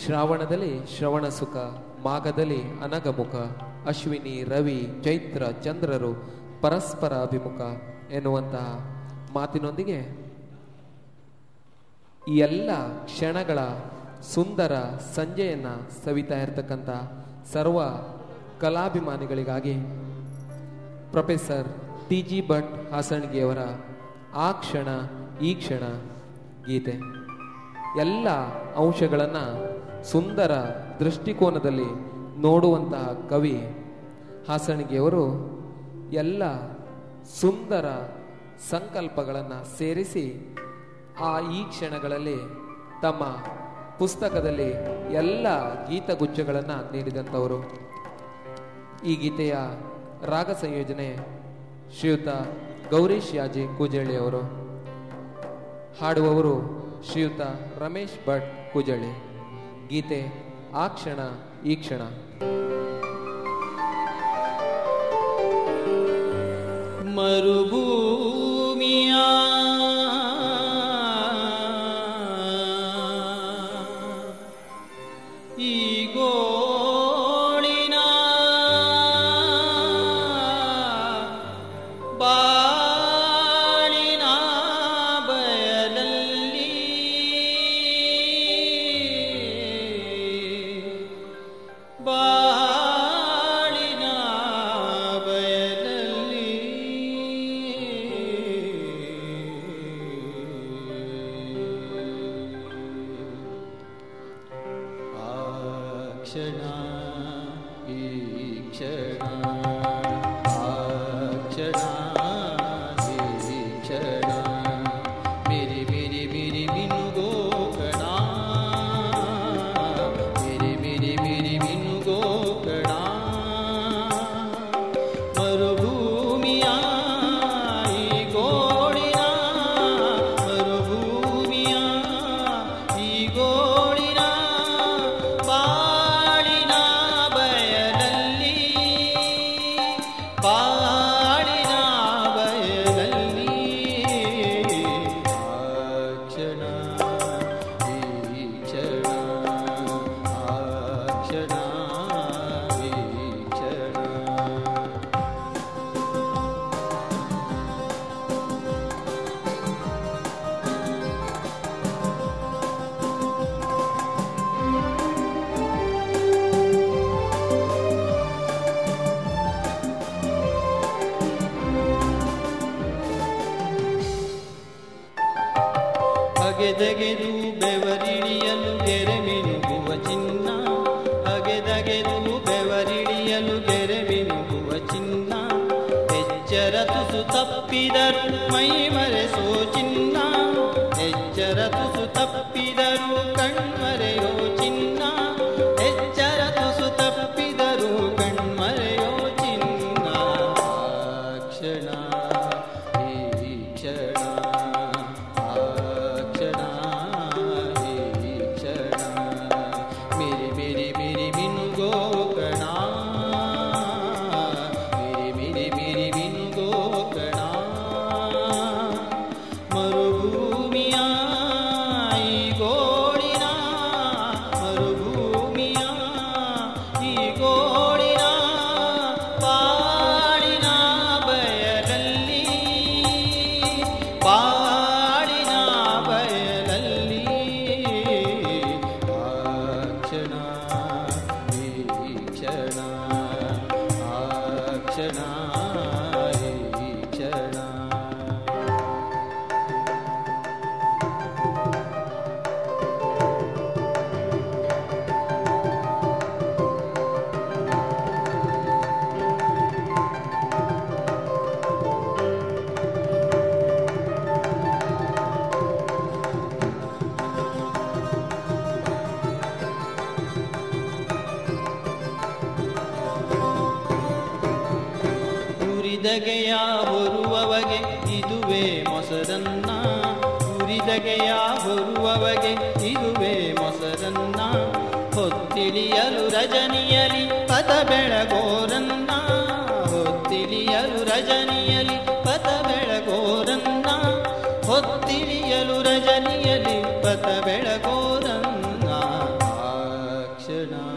ಶ್ರಾವಣದಲ್ಲಿ ಶ್ರವಣ ಸುಖ ಮಾಘದಲ್ಲಿ ಅನಗಮುಖ ಅಶ್ವಿನಿ ರವಿ ಚೈತ್ರ ಚಂದ್ರರು ಪರಸ್ಪರ ಅಭಿಮುಖ ಎನ್ನುವಂತಹ ಮಾತಿನೊಂದಿಗೆ ಈ ಎಲ್ಲ ಕ್ಷಣಗಳ ಸುಂದರ ಸಂಜೆಯನ್ನ ಸವಿತಾ ಇರತಕ್ಕಂಥ ಸರ್ವ ಕಲಾಭಿಮಾನಿಗಳಿಗಾಗಿ ಪ್ರೊಫೆಸರ್ ಟಿ ಜಿ ಭಟ್ ಹಾಸಣಗಿಯವರ ಆ ಕ್ಷಣ ಈ ಕ್ಷಣ ಗೀತೆ ಎಲ್ಲ ಅಂಶಗಳನ್ನು ಸುಂದರ ದೃಷ್ಟಿಕೋನದಲ್ಲಿ ನೋಡುವಂತಹ ಕವಿ ಹಾಸಣಿಗೆಯವರು ಎಲ್ಲ ಸುಂದರ ಸಂಕಲ್ಪಗಳನ್ನು ಸೇರಿಸಿ ಆ ಈ ಕ್ಷಣಗಳಲ್ಲಿ ತಮ್ಮ ಪುಸ್ತಕದಲ್ಲಿ ಎಲ್ಲ ಗೀತಗುಚ್ಛಗಳನ್ನು ನೀಡಿದಂಥವರು ಈ ಗೀತೆಯ ರಾಗ ಸಂಯೋಜನೆ ಶ್ರೀಯುತ ಗೌರೀಶ್ ಯಾಜಿ ಕೂಜಳ್ಳಿ ಅವರು ಹಾಡುವವರು ಶ್ರೀಯುತ ರಮೇಶ್ ಭಟ್ ಕೂಜಳ್ಳಿ ಗೀತೆ ಆ ಕ್ಷಣ ಈ ಕ್ಷಣ ಮರುಭೂಮಿಯ ಈ ಗೋಳಿನ ಬಾಳಿನ ಬಯಲಲ್ಲಿ ಬಾಳಿನ ಬಯಲಲ್ಲಿ ಆ ಕ್ಷಣ ಈ ಕ್ಷಣ ಆ ಕ್ಷಣ ಈ ಕ್ಷಣ ಮೇರಿ ಮೇರಿ ಮೇರಿ ಮಿನುಗೋ ಕಣ ಮೇರಿ ಮೇರಿ ಮೇರಿ ಮಿನುಗೋ ಕಣ ಮರುಭೂಮಿಯ ಈ ಗೋಳಿನ ಮರುಭೂಮಿಯ ಈ ಗೋಳಿನ ಬಾಳಿನ ಬಯಲಲ್ಲಿ ಬಾಳಿನ ಬಯಲಲ್ಲಿ ಆ ಕ್ಷಣ ಈ ಕ್ಷಣ ಆ ಕ್ಷಣ ಈ ಕ್ಷಣ ಅಗೆದಗೆದು ಬೆವರಿಳಿಯಲು ಗೆರೆ ಮಿನುಗುವ ಚಿನ್ನ ಅಗೆದಗೆದು ಬೆವರಿಳಿಯಲು ಗೆರೆ ಮಿನುಗುವ ಚಿನ್ನ ಎಚ್ಚರ ತುಸು ತಪ್ಪಿದರು ಮೈ ಮರೆಸೋ ಚಿನ್ನ ಎಚ್ಚರ ತುಸು ತಪ್ಪಿದರು ಕಣ್ಮರೆಯೋ ಚಿನ್ನ ಎಚ್ಚರ ತುಸು ತಪ್ಪಿದರು ಕಣ್ಮರೆಯೋ ಚಿನ್ನ ಆ ಕ್ಷಣ ಈ ಕ್ಷಣ ಆ ಕ್ಷಣ ಈ ಕ್ಷಣ ಮೇರಿ ಮೇರಿ ಮೇರಿ ಮಿನುಗೋ ಕಣ ಮೇರಿ ಮೇರಿ ಮೇರಿ ಮಿನುಗೋ ಕಣ ಮರುಭೂಮಿಯ ಈ ಗೋಳಿನ ಮರುಭೂಮಿಯ ಈ ಗೋಳಿನ ಬಾಳಿನ ಬಯಲಲ್ಲಿ ಬಾಳಿನ ಬಯಲಲ್ಲಿ ಆ ಕ್ಷಣ ಈ ಕ್ಷಣ ಆ ಕ್ಷಣ ಈ ಕ್ಷಣ ಉರಿದಗೆಯ ಹೊರುವವಗೆ ಇದುವೇ ಮೊಸರನ್ನ ಉರಿದಗೆಯ ಹೊರುವವಗೆ ಇದುವೇ ಮೊಸರನ್ನ ಹೊತ್ತಿಳಿಯಲು ರಜನಿಯಲಿ ಪದ ಬೆಳಗೋರನ್ನ ಹೊತ್ತಿಳಿಯಲು ರಜನಿಯಲಿ ಪದ ಬೆಳಗೋರನ್ನ ಹೊತ್ತಿಳಿಯಲು ರಜನಿಯಲಿ ಪದ ಬೆಳಗೋರನ್ನ ಆ ಭೋಜನ